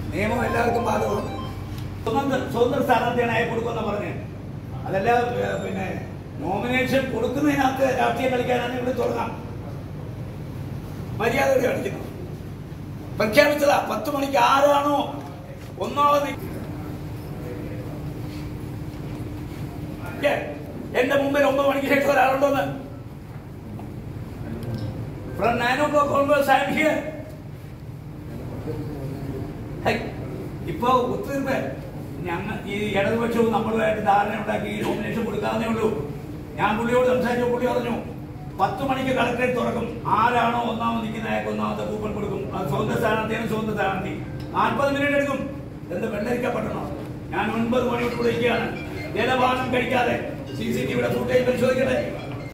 നിയമം എല്ലാവർക്കും ബാധകമാണ് സ്വതന്ത്ര സ്വതന്ത്ര സ്ഥാനാർത്ഥിയാണ് അയാൾ കൊടുക്കുമെന്ന് പറഞ്ഞത് അതല്ല ഏ, പിന്നെ നോമിനേഷൻ കൊടുക്കുന്നതിനകത്ത് രാഷ്ട്രീയം കളിക്കാനാണ് ഇവിടെ തുടങ്ങാം മര്യാദയോടെ കളിക്കുന്നു പ്രഖ്യാപിച്ചതാ പത്ത് മണിക്ക് ആരാണോ ഒന്നാമത് ഏ, എന്റെ മുമ്പിൽ ഒമ്പത് മണിക്ക് ശേഷം ഒരാളുണ്ടോന്ന് From nine o'clock onwards, I am here. Hi, ഇപ്പൊ ഒത്തുതീർപ്പ് ഞങ്ങൾ ഈ ഇടതുപക്ഷവും നമ്മളുമായിട്ട് ധാരണ ഉണ്ടാക്കി ഈ നോമിനേഷൻ കൊടുക്കാവുന്നേ ഉള്ളൂ ഞാൻ പുള്ളിയോട് സംസാരിച്ച പുള്ളി പറഞ്ഞു പത്ത് മണിക്ക് കളക്ടറേറ്റ് തുറക്കും ആരാണോ ഒന്നാമത് നിൽക്കുന്ന അയാൾക്ക് ഒന്നാമത്തെ കൂപ്പൺ കൊടുക്കും അത് സ്വന്തം സ്ഥാനാർത്ഥിയാണ് സ്വന്തം സ്ഥാനാർത്ഥി നാൽപ്പത് മിനിറ്റ് എടുക്കും എന്ത് വെള്ളരിക്കപ്പെടണോ ഞാൻ ഒൻപത് മണിയോട് കൂടെ ഇരിക്കുകയാണ് ജലപാനം കഴിക്കാതെ സി സി ടി വിയുടെ ഫുട്ടേജ് പരിശോധിക്കട്ടെ